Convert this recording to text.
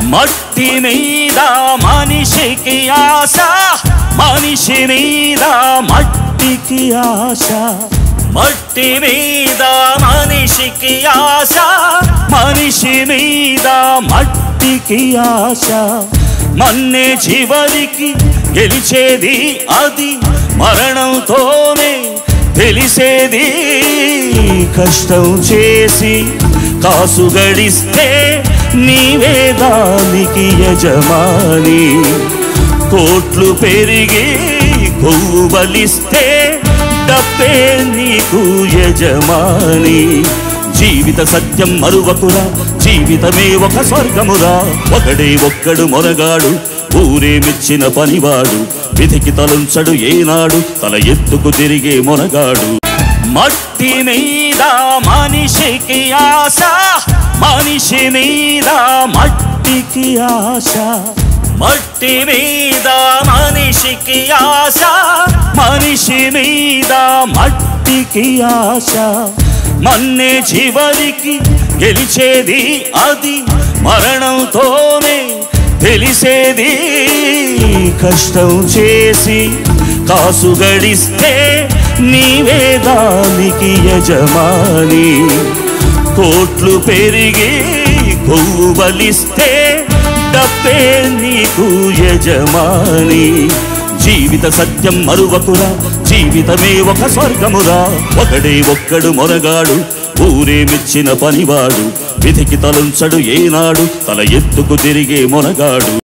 మట్టి మీద మనిషికి ఆశ మనిషి మీద మట్టికి ఆశ మట్టి మీద మనిషికి ఆశ మనిషి మీద మట్టికి ఆశ మన్నే చివరికి గెలిచేది అది మరణంతోనే తెలిసేది కష్టం చేసి కాసు గడిస్తే నీవే దానికి యజమాని కోట్లు పెరిగి కొవ్వు బలిస్తే డబ్బే నీకు యజమాని జీవిత సత్యం మరువకురా జీవితమే ఒక స్వర్గమురా ఒకడే ఒక్కడు మొరగాడు ఊరే మెచ్చిన పనివాడు విధికి తలుంచడు ఏనాడు తల ఎత్తుకు తిరిగే మొనగాడు మట్టి మీద మనిషికి ఆశ మనిషి మీద మట్టికి ఆశ మట్టి మీద మనిషికి ఆశ మనిషి మీద మట్టికి ఆశ మన్నే చివరికి గెలిచేది అది మరణంతోనే తెలిసేది కష్టం చేసి కాసు గడిస్తే నీవే దానికి యజమాని కోట్లు పెరిగి కొవ్వు బలిస్తే డబ్బే నీకు యజమాని జీవిత సత్యం మరువకురా జీవితమే ఒక స్వర్గమురా ఒకడే ఒక్కడు మొరగాడు ఊరే మెచ్చిన పనివాడు విధికి తలుంచడు ఏనాడు తల ఎత్తుకు తిరిగే మొనగాడు